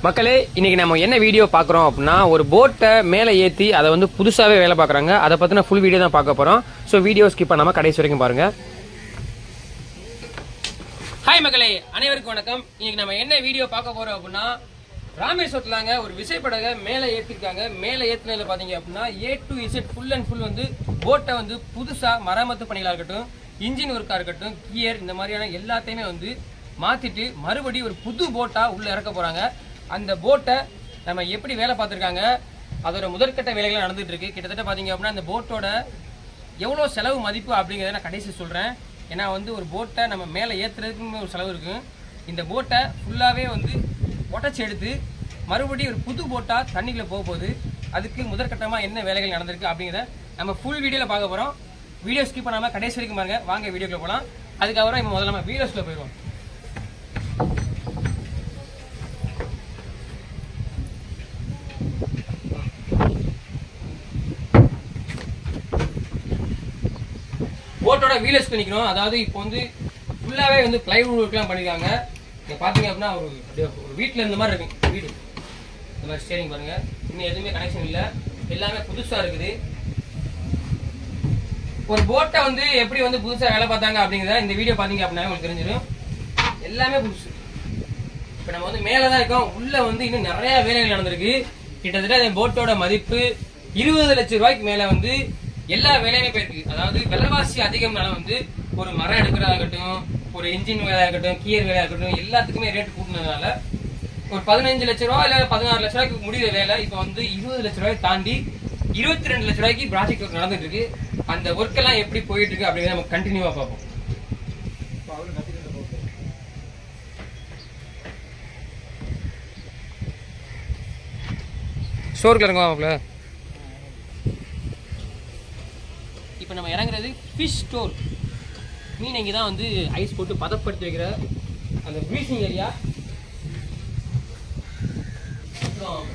மக்களே இன்னைக்கு நம்ம என்ன வீடியோ பார்க்குறோம் அப்படின்னா ஒரு போட்டை மேலே ஏற்றி அதை வந்து புதுசாகவே வேலை பார்க்குறாங்க அதை பற்றின ஃபுல் வீடியோ தான் பார்க்க போகிறோம் ஸோ வீடியோ ஸ்கிப் பண்ணாமல் கடைசி வரைக்கும் பாருங்க ஹாய் மக்களே அனைவருக்கும் வணக்கம் இன்னைக்கு நம்ம என்ன வீடியோ பார்க்க போறோம் அப்படின்னா ராமேஸ்வரத்துலாங்க ஒரு விசைப்படகை மேலே ஏற்றிருக்காங்க மேலே ஏற்றினதுல பார்த்தீங்க அப்படின்னா A to Z full and full வந்து போட்டை வந்து புதுசாக மராமத்து பணிகளாக இருக்கட்டும் இன்ஜின் ஒர்க்காக இருக்கட்டும் கியர் இந்த மாதிரியான எல்லாத்தையுமே வந்து மாற்றிட்டு மறுபடி ஒரு புது போட்டாக உள்ளே இறக்க போகிறாங்க அந்த போட்டை நம்ம எப்படி வேலை பார்த்துருக்காங்க அதோட முதற்கட்ட வேலைகள் நடந்துட்டு இருக்கு கிட்டத்தட்ட பார்த்தீங்க அப்படின்னா அந்த போட்டோட எவ்வளோ செலவு மதிப்பு அப்படிங்கிறத நான் கடைசி சொல்கிறேன் ஏன்னா வந்து ஒரு போட்டை நம்ம மேலே ஏற்றுறதுக்குன்னு ஒரு செலவு இருக்கும் இந்த போட்டை ஃபுல்லாகவே வந்து உடச்சி எடுத்து மறுபடியும் ஒரு புது போட்டாக தண்ணிக்குள்ளே போக போகுது அதுக்கு முதற்கட்டமாக என்ன வேலைகள் நடந்திருக்கு அப்படிங்கிறத நம்ம ஃபுல் வீடியோவில் பார்க்க போகிறோம் வீடியோ ஸ்கிப் பண்ணாமல் கடைசி வரைக்கும் பாருங்க வாங்க வீடியோக்குள்ள போகலாம் அதுக்கப்புறம் இப்போ முதல்ல நம்ம வீடியோஸ்க்குள்ள போயிடுவோம் போட்டோட வீலர்ஸ் நிற்கணும் அதாவது இப்போ வந்து ஃபுல்லாகவே வந்து பிளைவுட் ஒர்க்லாம் பண்ணியிருக்காங்க நீங்கள் பார்த்தீங்க அப்படின்னா ஒரு அப்படியே ஒரு வீட்டில் இருந்த மாதிரி இருக்கும் வீடு இந்த மாதிரி ஸ்டேரிங் பாருங்க இன்னும் எதுவுமே கனெக்ஷன் இல்லை எல்லாமே புதுசாக இருக்குது ஒரு போட்டை வந்து எப்படி வந்து புதுசாக வேலை பார்த்தாங்க அப்படிங்கிறத இந்த வீடியோ பார்த்தீங்க அப்படின்னா உங்களுக்கு தெரிஞ்சிடும் எல்லாமே புதுசு இப்போ நம்ம வந்து மேலே தான் இருக்கோம் உள்ள வந்து இன்னும் நிறைய வேலைகள் நடந்திருக்கு கிட்டத்தட்ட அந்த போட்டோட மதிப்பு இருபது லட்சம் ரூபாய்க்கு மேல வந்து எல்லா வேலையுமே போயிருக்கு அதாவது விலைவாசி அதிகம்னால வந்து ஒரு மரம் எடுக்கிறதாகட்டும் ஒரு இன்ஜின் வேலையாகட்டும் கியர் வேலையாகட்டும் எல்லாத்துக்குமே ரேட் கூட்டினதுனால ஒரு பதினஞ்சு லட்ச ரூபா இல்ல பதினாறு லட்ச ரூபாய்க்கு முடிகிற வேலை இப்போ வந்து இருபது லட்ச ரூபாய் தாண்டி இருபத்தி ரெண்டு லட்ச ரூபாய்க்கு ப்ராஜெக்ட் ஒர்க் நடந்துட்டு இருக்கு அந்த ஒர்க் எல்லாம் எப்படி போயிட்டு இருக்கு அப்படிங்கிறத நம்ம கண்டினியூவா பார்ப்போம் ஸ்டோருக்கு இறங்குவாங்கள இப்போ நம்ம இறங்குறது ஃபிஷ் ஸ்டோர் மீன் இங்கே தான் வந்து ஐஸ் போட்டு பதப்படுத்தி வைக்கிற அந்த ப்ரீசிங் ஏரியா அப்புறம்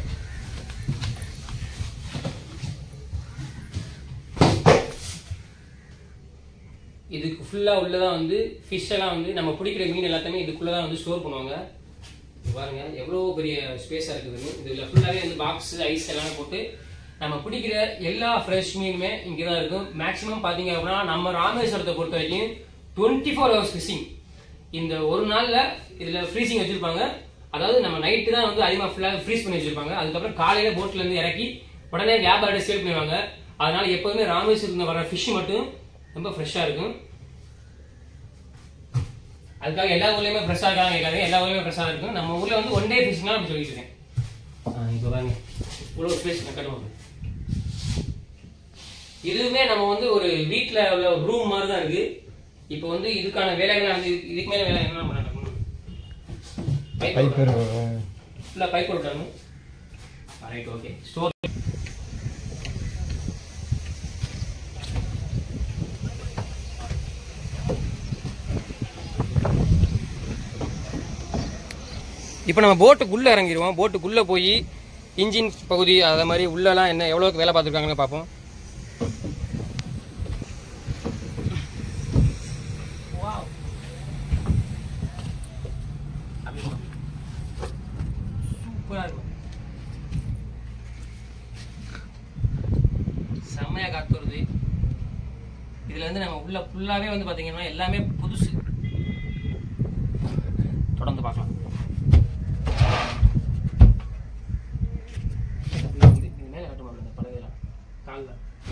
இதுக்கு ஃபுல்லாக உள்ளதான் வந்து ஃபிஷ் எல்லாம் வந்து நம்ம பிடிக்கிற மீன் எல்லாத்தையுமே இதுக்குள்ளே தான் வந்து ஸ்டோர் பண்ணுவாங்க இது பாருங்க எவ்வளோ பெரிய ஸ்பேஸாக இருக்குதுன்னு இதில் ஃபுல்லாகவே வந்து பாக்ஸ் ஐஸ் எல்லாமே போட்டு நம்ம பிடிக்கிற எல்லா ஃப்ரெஷ் மீனுமே இங்கே தான் இருக்கும் மேக்ஸிமம் பார்த்தீங்க அப்படின்னா நம்ம ராமேஸ்வரத்தை பொறுத்த வரைக்கும் டுவெண்ட்டி ஃபோர் ஹவர்ஸ் ஃபிஷிங் இந்த ஒரு நாளில் இதில் ஃப்ரீசிங் வச்சுருப்பாங்க அதாவது நம்ம நைட்டு தான் வந்து அதிகமாக ஃபுல்லாக ஃப்ரீஸ் பண்ணி வச்சுருப்பாங்க அதுக்கப்புறம் காலையில் போட்டில் இருந்து இறக்கி உடனே வியாபாரிட்ட சேல் பண்ணுவாங்க அதனால எப்போதுமே ராமேஸ்வரத்தில் வர ஃபிஷ் மட்டும் ரொம்ப ஃப்ரெஷ்ஷாக இருக்கும் அதுக்காக எல்லா ஊர்லயுமே ஃப்ரெஷ்ஷாக இருக்காங்க கேட்காது எல்லா ஊர்லயுமே ஃப்ரெஷ்ஷாக இருக்கும் நம்ம ஊர்ல வந்து ஒன் டே ஃபிஷ்னா அப்படி சொல்லிட்டு இருக்கேன் ஆ, இப்போ பாருங்க இவ்வளோ ஸ்பேஸ் கட்டணும் இதுவுமே நம்ம வந்து ஒரு வீட்டில் உள்ள ஒரு ரூம் மாதிரி தான் இருக்கு இப்போ வந்து இதுக்கான வேலைகள் வந்து இதுக்கு மேலே வேலை என்ன பண்ண பைப் ஃபுல்லாக பைப் விட்டாங்க ரைட் ஓகே ஸ்டோர் இப்போ நம்ம போட்டுக்குள்ளே இறங்கிடுவோம் போட்டுக்குள்ளே போய் இன்ஜின் பகுதி அதை மாதிரி உள்ளலாம் என்ன எவ்வளோக்கு வேலை பார்த்துருக்காங்கன்னு பார்ப்போம் சூப்பராக இருக்கும் செம்மையாக காத்து வருது இதில் வந்து நம்ம உள்ள ஃபுல்லாகவே வந்து பார்த்தீங்கன்னா எல்லாமே புதுசு தொடர்ந்து பார்க்கலாம் இது வந்து இது மேலே கட்டுமா இந்த பலகையெல்லாம் காலில்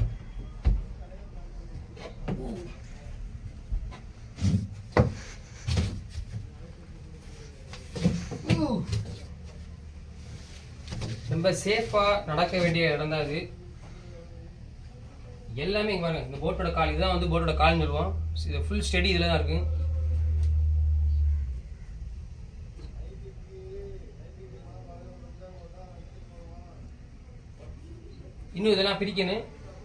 ரொம்ப சேஃபா நடக்க வேண்டிய இடம் தான் இது எல்லாமே இங்க பாருங்க இந்த போட்டோட கால் இதுதான் வந்து போட்டோட கால்னு சொல்லுவோம் இது ஃபுல் ஸ்டெடி இதில் தான் இருக்கு இன்னும் இதெல்லாம் பிரிக்கணும்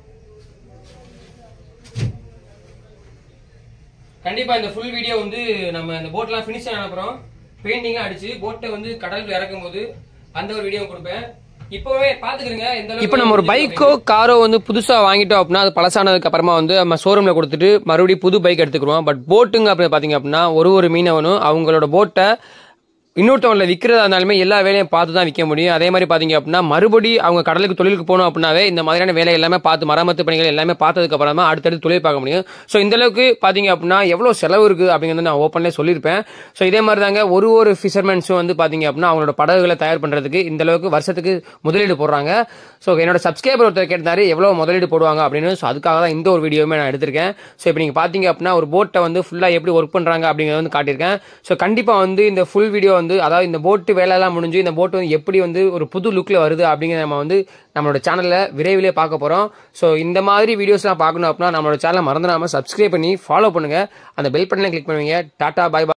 கண்டிப்பா இந்த ஃபுல் வீடியோ வந்து நம்ம இந்த போட்லாம் ஃபினிஷ் ஆன அப்புறம் பெயிண்டிங்லாம் அடிச்சு போட்டை வந்து கடலுக்கு இறக்கும் போது அந்த ஒரு வீடியோ கொடுப்பேன் இப்போவே பாத்துக்கிறீங்க எந்த இப்போ நம்ம ஒரு பைக்கோ காரோ வந்து புதுசா வாங்கிட்டோம் அப்படின்னா அது பழசானதுக்கு அப்புறமா வந்து நம்ம ஷோரூம்ல கொடுத்துட்டு மறுபடியும் புது பைக் எடுத்துக்கிறோம் பட் போட்டுங்க அப்படி பாத்தீங்க அப்படின்னா ஒரு ஒரு மீனவனும் அவங்களோட போட்டை இன்னொருத்தவங்களை விற்கிறதா இருந்தாலுமே எல்லா வேலையும் பார்த்து தான் விற்க முடியும் அதே மாதிரி பார்த்தீங்க அப்படின்னா மறுபடி அவங்க கடலுக்கு தொழிலுக்கு போகணும் அப்படின்னாவே இந்த மாதிரியான வேலை எல்லாமே பார்த்து மரமத்து பணிகள் எல்லாமே பார்த்ததுக்கு அப்புறம் தான் அடுத்தடுத்து தொழில் பார்க்க முடியும் ஸோ இந்த அளவுக்கு பார்த்தீங்க அப்படின்னா எவ்வளோ செலவு இருக்குது அப்படிங்கிறது நான் ஓப்பன்லேயே சொல்லியிருப்பேன் ஸோ இதே மாதிரி தாங்க ஒரு ஒரு ஃபிஷர்மேன்ஸும் வந்து பார்த்தீங்க அப்படின்னா அவங்களோட படகுகளை தயார் பண்ணுறதுக்கு இந்த அளவுக்கு வருஷத்துக்கு முதலீடு போடுறாங்க ஸோ என்னோட சப்ஸ்கிரைபர் ஒருத்தர் கேட்டாரு எவ்வளோ முதலீடு போடுவாங்க அப்படின்னு ஸோ அதுக்காக தான் இந்த ஒரு வீடியோவுமே நான் எடுத்திருக்கேன் ஸோ இப்போ நீங்கள் பார்த்தீங்க அப்படின்னா ஒரு போட்டை வந்து ஃபுல்லாக எப்படி ஒர்க் பண்ணுறாங்க அப்படிங்கிறத வந்து காட்டியிருக்கேன் ஸோ கண்டிப்பாக வந்து இந்த ஃபுல் வீடியோ வந்து அதாவது இந்த போட்டு வேலையெல்லாம் முடிஞ்சு இந்த போட்டு வந்து எப்படி வந்து ஒரு புது லுக்கில் வருது அப்படிங்கிறத நம்ம வந்து நம்மளோட சேனலில் விரைவிலே பார்க்க போகிறோம் ஸோ இந்த மாதிரி வீடியோஸ்லாம் பார்க்கணும் அப்படின்னா நம்மளோட சேனலை மறந்துடாமல் சப்ஸ்கிரைப் பண்ணி ஃபாலோ பண்ணுங்கள் அந்த பெல் பட்டனை கிளிக் பண்ணுவீங்க டாடா பாய்